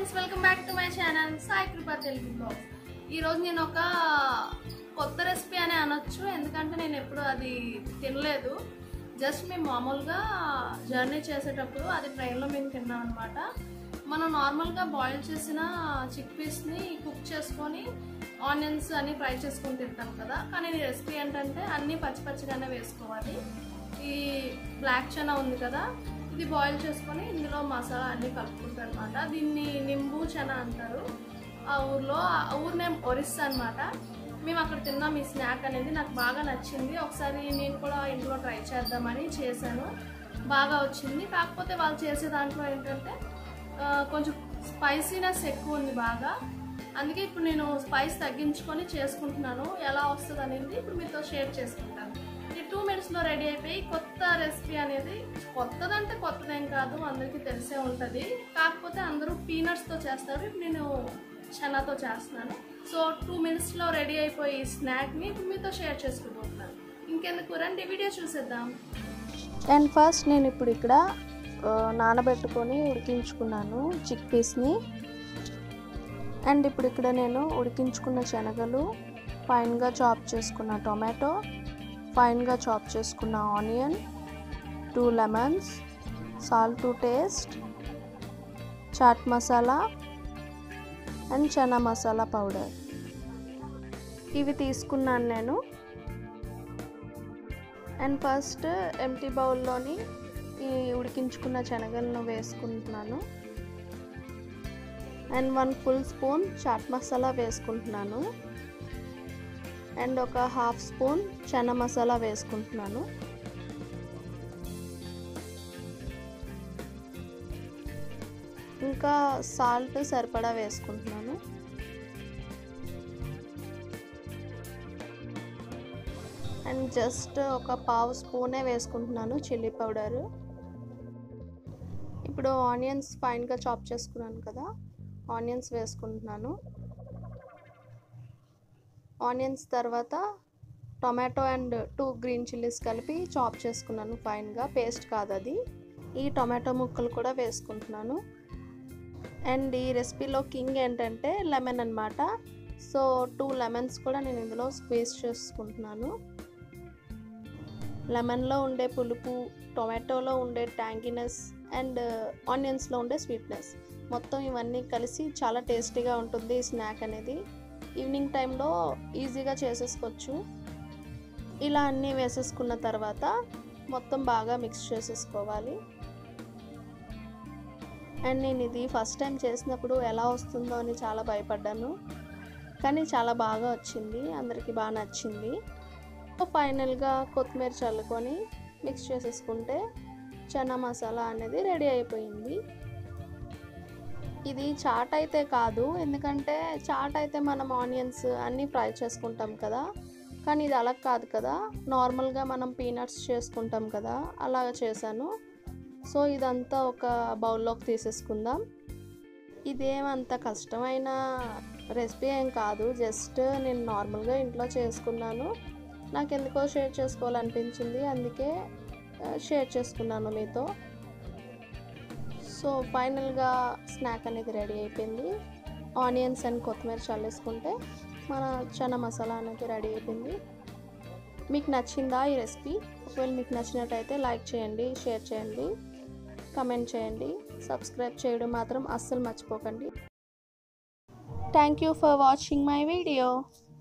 friends welcome back to my channel Sai Kripa Telugu blogs ఈరోజు నేను ఒక కొత్త రెసిపీ అనే అనొచ్చు ఎందుకంటే నేను ఎప్పుడు అది తినలేదు జస్ట్ మేము మామూలుగా జర్నీ చేసేటప్పుడు అది ట్రైన్లో మేము తిన్నాం అనమాట మనం నార్మల్గా బాయిల్ చేసిన చిక్ పీస్ని కుక్ చేసుకొని ఆనియన్స్ అన్ని ఫ్రై చేసుకొని తింటాం కదా కానీ ఈ రెసిపీ ఏంటంటే అన్నీ పచ్చి పచ్చిగానే వేసుకోవాలి ఈ బ్లాక్ చనా ఉంది కదా ఇది బాయిల్ చేసుకొని ఇందులో మసాలా అన్ని కలుపుకుంటారు అనమాట దీన్ని నింబు చనా అంటారు ఆ ఊర్లో ఆ ఊరు నేమ్ ఒరిస్సా అనమాట మేము అక్కడ తిన్నాం ఈ స్నాక్ అనేది నాకు బాగా నచ్చింది ఒకసారి నేను కూడా ఇంట్లో ట్రై చేద్దామని చేశాను బాగా వచ్చింది కాకపోతే వాళ్ళు చేసే దాంట్లో ఏంటంటే ఆ, కొంచెం స్పైసీనెస్ ఎక్కువ ఉంది బాగా అందుకే ఇప్పుడు నేను స్పైస్ తగ్గించుకొని చేసుకుంటున్నాను ఎలా వస్తుంది అనేది ఇప్పుడు మీతో షేర్ చేసుకుంటాను ఈ టూ మినిట్స్లో రెడీ అయిపోయి కొత్త రెసిపీ అనేది కొత్తదంటే కొత్తదేం కాదు అందరికీ తెలిసే ఉంటుంది కాకపోతే అందరూ పీనట్స్తో చేస్తారు ఇప్పుడు నేను చనాతో చేస్తున్నాను సో టూ మినిట్స్లో రెడీ అయిపోయి ఈ స్నాక్ని ఇప్పుడు మీతో షేర్ చేసుకోబోతున్నాను ఇంకెందుకు రండి వీడియో చూసేద్దాం అండ్ ఫస్ట్ నేను ఇప్పుడు ఇక్కడ ఆ, నానబెట్టుకొని ఉడికించుకున్నాను చిక్ పీస్ని అండ్ ఇప్పుడు ఇక్కడ నేను ఉడికించుకున్న శనగలు ఫైన్గా చాప్ చేసుకున్న టొమాటో ఫైన్గా చాప్ చేసుకున్న onion two lemons salt to taste chaat masala and chana masala powder ఇవి తీసుకున్నాను నేను అండ్ ఫస్ట్ ఎంటీ బౌల్లోని ఈ ఉడికించుకున్న శనగలను వేసుకుంటున్నాను and one full spoon chaat masala వేసుకుంటున్నాను అండ్ ఒక హాఫ్ స్పూన్ చనా మసాలా వేసుకుంటున్నాను ఇంకా సాల్ట్ సరిపడా వేసుకుంటున్నాను అండ్ జస్ట్ ఒక పావు స్పూనే వేసుకుంటున్నాను చిల్లీ పౌడరు ఇప్పుడు ఆనియన్స్ ఫైన్గా చాప్ చేసుకున్నాను కదా ఆనియన్స్ వేసుకుంటున్నాను ఆనియన్స్ తర్వాత tomato and two green chillies కలిపి చాప్ చేసుకున్నాను ఫైన్గా పేస్ట్ కాదు అది ఈ టొమాటో ముక్కలు కూడా వేసుకుంటున్నాను అండ్ ఈ రెసిపీలో కింగ్ ఏంటంటే లెమన్ అనమాట సో టూ లెమన్స్ కూడా నేను ఇందులో స్క్వీజ్ చేసుకుంటున్నాను లెమన్లో ఉండే పులుపు టొమాటోలో ఉండే ట్యాంగినెస్ అండ్ ఆనియన్స్లో ఉండే స్వీట్నెస్ మొత్తం ఇవన్నీ కలిసి చాలా టేస్టీగా ఉంటుంది ఈ స్నాక్ అనేది ఈవినింగ్ టైంలో ఈజీగా చేసేసుకోవచ్చు ఇలా అన్నీ వేసేసుకున్న తర్వాత మొత్తం బాగా మిక్స్ చేసేసుకోవాలి అండ్ నేను ఇది ఫస్ట్ టైం చేసినప్పుడు ఎలా వస్తుందో అని చాలా భయపడ్డాను కానీ చాలా బాగా వచ్చింది అందరికీ బాగా నచ్చింది ఫైనల్గా కొత్తిమీర చల్లుకొని మిక్స్ చేసేసుకుంటే చనా మసాలా అనేది రెడీ అయిపోయింది ఇది చాట్ అయితే కాదు ఎందుకంటే చాట్ అయితే మనం ఆనియన్స్ అన్నీ ఫ్రై చేసుకుంటాం కదా కానీ ఇది అలా కాదు కదా నార్మల్గా మనం పీనట్స్ చేసుకుంటాం కదా అలాగ చేశాను సో ఇదంతా ఒక బౌల్లోకి తీసేసుకుందాం ఇదేమంత కష్టమైన రెసిపీ ఏం కాదు జస్ట్ నేను నార్మల్గా ఇంట్లో చేసుకున్నాను నాకు ఎందుకో షేర్ చేసుకోవాలనిపించింది అందుకే షేర్ చేసుకున్నాను మీతో సో ఫైనల్గా స్నాక్ అనేది రెడీ అయిపోయింది ఆనియన్స్ అండ్ కొత్తిమీర చల్లేసుకుంటే మన చనా మసాలా అనేది రెడీ అయిపోయింది మీకు నచ్చిందా ఈ రెసిపీ ఒకవేళ మీకు నచ్చినట్టయితే లైక్ చేయండి షేర్ చేయండి కమెంట్ చేయండి సబ్స్క్రైబ్ చేయడం మాత్రం అస్సలు మర్చిపోకండి thank you for watching my video